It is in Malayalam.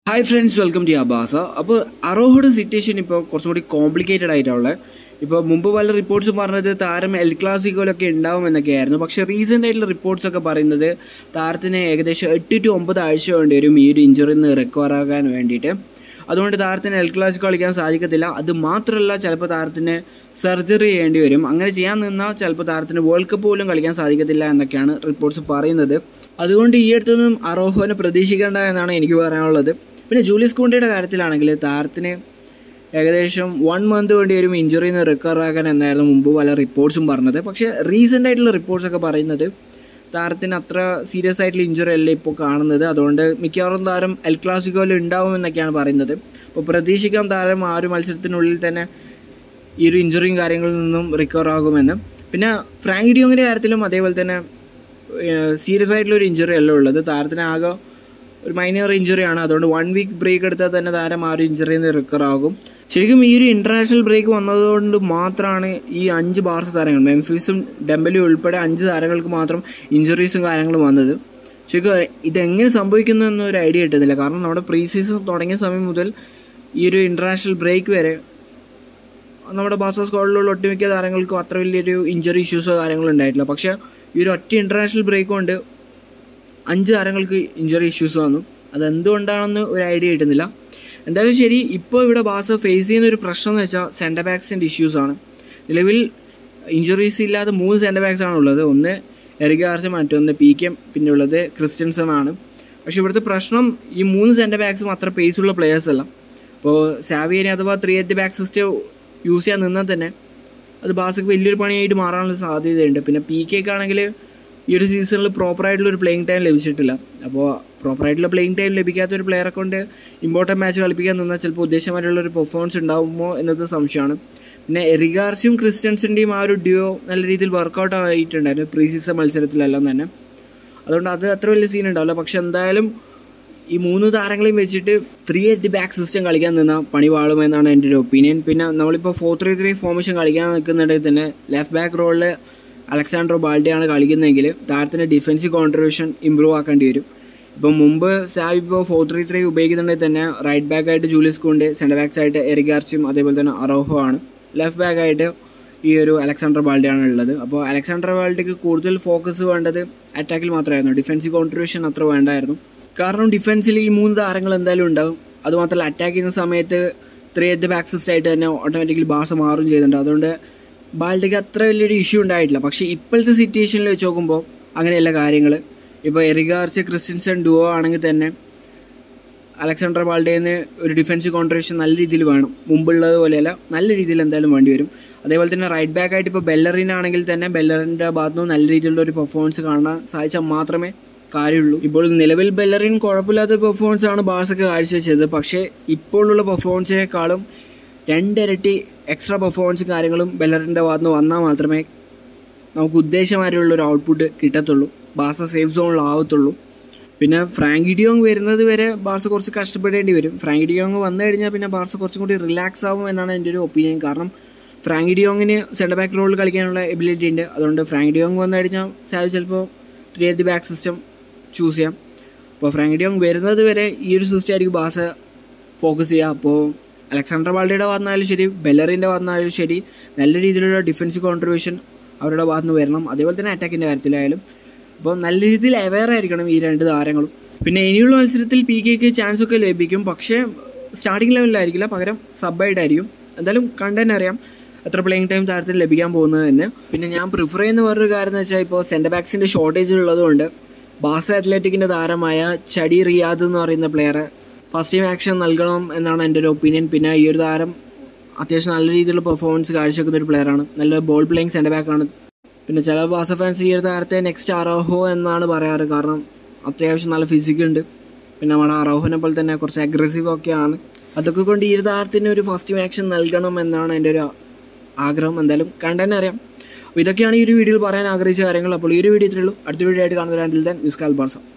ഹായ് ഫ്രണ്ട്സ് വെൽക്കം ടു അബാസ അപ്പോൾ അറോഹയുടെ സിറ്റുവേഷൻ ഇപ്പോൾ കുറച്ചും കൂടി കോംപ്ലിക്കേറ്റഡ് ആയിട്ടുള്ളത് ഇപ്പോൾ മുമ്പ് പല റിപ്പോർട്ട്സ് പറഞ്ഞത് താരം എൽ ക്ലാസിക്കോലൊക്കെ ഉണ്ടാവും എന്നൊക്കെയായിരുന്നു പക്ഷേ റീസെൻ്റ് ആയിട്ടുള്ള റിപ്പോർട്ട്സ് ഒക്കെ പറയുന്നത് താരത്തിന് ഏകദേശം എട്ട് ടു ഒമ്പത് ആഴ്ച വേണ്ടി വരും ഈ ഒരു ഇഞ്ചുറിയിൽ നിന്ന് റിക്കവർ ആകാൻ വേണ്ടിയിട്ട് അതുകൊണ്ട് താരത്തിന് എൽ ക്ലാസിക്കോ കളിക്കാൻ സാധിക്കത്തില്ല അത് മാത്രമല്ല ചിലപ്പോൾ താരത്തിന് സർജറി ചെയ്യേണ്ടി വരും അങ്ങനെ ചെയ്യാൻ നിന്നാൽ ചിലപ്പോൾ താരത്തിന് വേൾഡ് കപ്പ് പോലും കളിക്കാൻ സാധിക്കത്തില്ല എന്നൊക്കെയാണ് റിപ്പോർട്ട്സ് പറയുന്നത് അതുകൊണ്ട് ഈ അടുത്തൊന്നും അറോഹോനെ പ്രതീക്ഷിക്കേണ്ട എന്നാണ് എനിക്ക് പറയാനുള്ളത് പിന്നെ ജൂലിയസ് കുണ്ടിയുടെ കാര്യത്തിലാണെങ്കിൽ താരത്തിന് ഏകദേശം വൺ മന്ത് വേണ്ടി വരും ഇഞ്ചുറിയിൽ നിന്ന് റിക്കവർ ആകാൻ എന്നായിരുന്നു മുമ്പ് പല റിപ്പോർട്ട്സും പറഞ്ഞത് പക്ഷേ റീസെൻ്റ് ആയിട്ടുള്ള റിപ്പോർട്ട്സ് ഒക്കെ പറയുന്നത് താരത്തിന് അത്ര സീരിയസ് ആയിട്ടുള്ള ഇഞ്ചുറി അല്ല ഇപ്പോൾ കാണുന്നത് അതുകൊണ്ട് മിക്കവാറും താരം എൽ ക്ലാസിക്കോയിൽ ഉണ്ടാവും എന്നൊക്കെയാണ് പറയുന്നത് അപ്പോൾ പ്രതീക്ഷിക്കാം താരം ആ ഒരു മത്സരത്തിനുള്ളിൽ തന്നെ ഈ ഒരു ഇഞ്ചുറിയും കാര്യങ്ങളിൽ നിന്നും റിക്കവർ ആകുമെന്ന് പിന്നെ ഫ്രാങ്ക് ഡിയോങ്ങിൻ്റെ കാര്യത്തിലും അതേപോലെ തന്നെ സീരിയസ് ആയിട്ടുള്ള ഒരു ഇഞ്ചുറി അല്ല ഉള്ളത് താരത്തിന് ആകെ ഒരു മൈനർ ഇഞ്ചുറിയാണ് അതുകൊണ്ട് വൺ വീക്ക് ബ്രേക്ക് എടുത്താൽ തന്നെ താരം ആ ഒരു ഇഞ്ചുറിയിൽ നിന്ന് റിക്കവർ ആകും ശരിക്കും ഈ ഒരു ഇന്റർനാഷണൽ ബ്രേക്ക് വന്നതുകൊണ്ട് മാത്രമാണ് ഈ അഞ്ച് ബാർസ് താരങ്ങൾ മെംഫീസും ഡെമ്പലും ഉൾപ്പെടെ അഞ്ച് താരങ്ങൾക്ക് മാത്രം ഇഞ്ചുറീസും കാര്യങ്ങളും വന്നത് ശരിക്കും ഇതെങ്ങനെ സംഭവിക്കുന്നു എന്നൊരു ഐഡിയ കിട്ടുന്നില്ല കാരണം നമ്മുടെ പ്രീ സീസൺ തുടങ്ങിയ സമയം മുതൽ ഈ ഒരു ഇന്റർനാഷണൽ ബ്രേക്ക് വരെ നമ്മുടെ ബാസ സ്ക്വാഡിലുള്ള ഒട്ടുമിക്ക താരങ്ങൾക്കും അത്ര വലിയൊരു ഇഞ്ചുറി ഇഷ്യൂസോ കാര്യങ്ങളോ ഉണ്ടായിട്ടില്ല പക്ഷേ ഈ ഒരു ഒറ്റ ഇന്റർനാഷണൽ ബ്രേക്ക് കൊണ്ട് അഞ്ച് താരങ്ങൾക്ക് ഇഞ്ചുറി ഇഷ്യൂസ് വന്നു അതെന്തുകൊണ്ടാണെന്ന് ഒരു ഐഡിയ കിട്ടുന്നില്ല എന്തായാലും ശരി ഇപ്പോൾ ഇവിടെ ബാസ ഫേസ് ചെയ്യുന്ന ഒരു പ്രശ്നം എന്ന് വെച്ചാൽ സെൻറ്റർ ബാക്സിൻ്റെ ഇഷ്യൂസ് ആണ് നിലവിൽ ഇഞ്ചുറീസ് ഇല്ലാതെ മൂന്ന് സെൻറ്റർ ബാക്സ് ആണ് ഉള്ളത് ഒന്ന് എറിഗാർസ് മറ്റൊന്ന് പി കെ പിന്നെ ഉള്ളത് ക്രിസ്ത്യൻസൺ ആണ് പക്ഷേ ഇവിടുത്തെ പ്രശ്നം ഈ മൂന്ന് സെൻറ്റർ ബാക്സും അത്ര പേസ് ഉള്ള പ്ലേയേഴ്സ് അല്ല ഇപ്പോൾ സാവിയനെ അഥവാ three at back system use ചെയ്യാൻ നിന്നാൽ തന്നെ അത് ബാസക്ക് വലിയൊരു പണിയായിട്ട് മാറാനുള്ള സാധ്യതയുണ്ട് പിന്നെ പി കെക്ക് ആണെങ്കിൽ ഈ ഒരു സീസണിൽ പ്രോപ്പറായിട്ടുള്ള ഒരു പ്ലേയിങ് ടൈം ലഭിച്ചിട്ടില്ല അപ്പോൾ പ്രോപ്പറായിട്ടുള്ള പ്ലേയിങ് ടൈം ലഭിക്കാത്ത ഒരു പ്ലെയറെ കൊണ്ട് ഇമ്പോർട്ടൻറ്റ് മാച്ച് കളിപ്പിക്കാൻ നിന്നാൽ ചിലപ്പോൾ ഉദ്ദേശമായിട്ടുള്ള ഒരു പെർഫോമൻസ് ഉണ്ടാവുമോ എന്നത് സംശയമാണ് പിന്നെ എറിഗാർസിയും ക്രിസ്ത്യൻസിൻ്റെയും ആ ഒരു ഡ്യോ നല്ല രീതിയിൽ വർക്കൗട്ട് ആയിട്ടുണ്ടായിരുന്നു പ്രീ സീസൺ മത്സരത്തിലെല്ലാം തന്നെ അതുകൊണ്ട് അത് അത്ര വലിയ സീൻ ഉണ്ടാവില്ല പക്ഷെ എന്തായാലും ഈ മൂന്ന് താരങ്ങളെയും വെച്ചിട്ട് ത്രീ എറ്റ് ബാക്ക് സിസ്റ്റം കളിക്കാൻ നിന്നാൽ പണി പാളുമെന്നാണ് എൻ്റെ ഒരു ഒപ്പീനിയൻ പിന്നെ നമ്മളിപ്പോൾ ഫോർ ത്രീ ത്രീ ഫോർമേഷൻ കളിക്കാൻ നിൽക്കുന്നുണ്ടെങ്കിൽ തന്നെ ലെഫ്റ്റ് ബാക്ക് റോളിൽ അലക്സാൻഡ്രോ ബാൾഡിയാണ് കളിക്കുന്നതെങ്കിൽ താരത്തിൻ്റെ ഡിഫൻസീവ് കോൺട്രിബ്യൂഷൻ ഇമ്പ്രൂവ് ആക്കേണ്ടി വരും ഇപ്പം മുമ്പ് സാബ് ഇപ്പോൾ ഫോർ ത്രീ ത്രീ ഉപയോഗിക്കുന്നുണ്ടെങ്കിൽ തന്നെ റൈറ്റ് ബാക്ക് ആയിട്ട് ജൂലിയസ് കുണ്ട് സെൻറ്റർ ബാക്സ് ആയിട്ട് എറിഗാർച്ചും അതേപോലെ തന്നെ അറോഹോ ആണ് ലെഫ്റ്റ് ബാക്ക് ആയിട്ട് ഈ ഒരു അലക്സാണ്ടർ ബാൾഡിയാണ് ഉള്ളത് അപ്പോൾ അലക്സാണ്ടർ ബാൾഡിക്ക് കൂടുതൽ ഫോക്കസ് വേണ്ടത് അറ്റാക്കിൽ മാത്രമായിരുന്നു ഡിഫൻസീവ് കോൺട്രിബ്യൂഷൻ അത്ര വേണ്ടായിരുന്നു കാരണം ഡിഫൻസിൽ ഈ മൂന്ന് താരങ്ങൾ എന്തായാലും ഉണ്ടാവും അതുമാത്രമല്ല അറ്റാക്ക് ചെയ്യുന്ന സമയത്ത് ത്രീ എത്ത് ബാക്ക് സിസ്റ്റ് ആയിട്ട് തന്നെ ഓട്ടോമാറ്റിക്കലി ബാസ മാറും ചെയ്തിട്ടുണ്ട് അതുകൊണ്ട് ബാൾഡിക്ക് അത്ര വലിയൊരു ഇഷ്യൂ ഉണ്ടായിട്ടില്ല പക്ഷേ ഇപ്പോഴത്തെ സിറ്റുവേഷനിൽ വെച്ച് നോക്കുമ്പോൾ അങ്ങനെയല്ല കാര്യങ്ങൾ ഇപ്പോൾ എറിഗാർച്ച് ക്രിസ്ത്യൻസൺ ഡുവോ ആണെങ്കിൽ തന്നെ അലക്സാണ്ടർ ബാൾഡേന്ന് ഒരു ഡിഫൻസീവ് കോൺട്രിബ്യൂഷൻ നല്ല രീതിയിൽ വേണം മുമ്പുള്ളത് പോലെയല്ല നല്ല രീതിയിൽ എന്തായാലും വേണ്ടി വരും അതേപോലെ തന്നെ റൈറ്റ് ബാക്ക് ആയിട്ട് ഇപ്പോൾ ബെല്ലറിൻ ആണെങ്കിൽ തന്നെ ബെല്ലറിൻ്റെ ഭാഗത്തു നിന്ന് നല്ല രീതിയിലുള്ള ഒരു പെർഫോമൻസ് കാണാൻ സാധിച്ചാൽ മാത്രമേ കാര്യമുള്ളൂ ഇപ്പോൾ നിലവിൽ ബെല്ലറിൻ കുഴപ്പമില്ലാത്ത പെർഫോമൻസ് ആണ് ബാഴ്സൊക്കെ കാഴ്ചവെച്ചത് പക്ഷേ ഇപ്പോഴുള്ള പെർഫോമൻസിനേക്കാളും രണ്ടിരട്ടി എക്സ്ട്രാ പെർഫോമൻസും കാര്യങ്ങളും ബെല്ലറിൻ്റെ ഭാഗത്ത് നിന്ന് വന്നാൽ മാത്രമേ നമുക്ക് ഉദ്ദേശമായിട്ടുള്ള ഒരു ഔട്ട്പുട്ട് കിട്ടത്തുള്ളൂ ബാസ സേഫ് സോണിലാവത്തുള്ളൂ പിന്നെ ഫ്രാങ്കി ഡിയോങ് വരുന്നത് വരെ ബാർസ കുറച്ച് കഷ്ടപ്പെടേണ്ടി വരും ഫ്രാങ്കി ഡിയോങ് വന്നു കഴിഞ്ഞാൽ പിന്നെ ബാർസ കുറച്ചും കൂടി റിലാക്സ് ആവും എന്നാണ് എൻ്റെ ഒരു ഒപ്പീനിയൻ കാരണം ഫ്രാങ്കി ഡിയോങ്ങിന് സെൻറ്റർ ബാക്ക് റോളിൽ കളിക്കാനുള്ള എബിലിറ്റി ഉണ്ട് അതുകൊണ്ട് ഫ്രാങ്ക് ഡിയോങ് വന്നു കഴിഞ്ഞാൽ സാവ് ചിലപ്പോൾ three at back system choose ചെയ്യാം അപ്പോൾ ഫ്രാങ്ക് ഡിയോങ് വരുന്നത് വരെ ഈ ഒരു സിസ്റ്റം ആയിരിക്കും ബാസ ഫോക്കസ് ചെയ്യുക അപ്പോൾ അലക്സാണ്ടർ ബാൾഡിയുടെ വന്നാലും ശരി ബെല്ലറിൻ്റെ വന്നാലും ശരി നല്ല രീതിയിലുള്ള ഡിഫൻസീവ് കോൺട്രിബ്യൂഷൻ അവരുടെ ഭാഗത്ത് നിന്ന് വരണം അതേപോലെ തന്നെ അറ്റാക്കിൻ്റെ കാര്യത്തിലായാലും അപ്പോൾ നല്ല രീതിയിൽ അവെയർ ആയിരിക്കണം ഈ രണ്ട് താരങ്ങളും പിന്നെ ഇനിയുള്ള മത്സരത്തിൽ പി കെക്ക് ചാൻസ് ഒക്കെ ലഭിക്കും പക്ഷേ സ്റ്റാർട്ടിംഗ് ലെവലിലായിരിക്കില്ല പകരം സബായിട്ടായിരിക്കും എന്തായാലും കണ്ടന്നെ അറിയാം എത്ര പ്ലേയിങ് ടൈം താരത്തിൽ ലഭിക്കാൻ പോകുന്നത് തന്നെ പിന്നെ ഞാൻ പ്രിഫർ ചെയ്യുന്ന വേറൊരു കാര്യം എന്ന് വെച്ചാൽ ഇപ്പോൾ സെൻറ്റർ ബാക്സിൻ്റെ ഷോർട്ടേജ് ഉള്ളതുകൊണ്ട് ബാസ അത്ലറ്റിക്കിൻ്റെ താരമായ ചടി റിയാദ് എന്ന് പറയുന്ന പ്ലെയറെ ഫസ്റ്റ് ടൈം ആക്ഷൻ നൽകണം എന്നാണ് എൻ്റെ ഒരു ഒപ്പീനിയൻ പിന്നെ ഈ ഒരു താരം അത്യാവശ്യം നല്ല രീതിയിലുള്ള പെർഫോമൻസ് കാഴ്ചവെക്കുന്ന ഒരു പ്ലെയറാണ് നല്ല ബോൾ പ്ലേയിങ് സെൻറ്റർ ബാക്കാണ് പിന്നെ ചില ബാസ ഫാൻസ് ഈ ഒരു താരത്തെ നെക്സ്റ്റ് അറോഹോ എന്നാണ് പറയാറ് കാരണം അത്യാവശ്യം നല്ല ഫിസിക് ഉണ്ട് പിന്നെ നമ്മുടെ അറോഹോനെ പോലെ തന്നെ കുറച്ച് അഗ്രസീവ് ഒക്കെയാണ് അതൊക്കെ കൊണ്ട് ഈ ഒരു താരത്തിന് ഒരു ഫസ്റ്റ് ടൈം ആക്ഷൻ നൽകണം എന്നാണ് എൻ്റെ ഒരു ആഗ്രഹം എന്തായാലും കണ്ടന്നെ അറിയാം അപ്പോൾ ഇതൊക്കെയാണ് ഈ ഒരു വീഡിയോയിൽ പറയാൻ ആഗ്രഹിച്ച കാര്യങ്ങൾ അപ്പോൾ ഈ ഒരു വീഡിയോ ഇത്രയുള്ളൂ അടുത്ത വീഡിയോ ആയിട്ട് കാണുന്നവരാണ്ടിൽ തന്നെ വിസ്കാൽ ബാർസ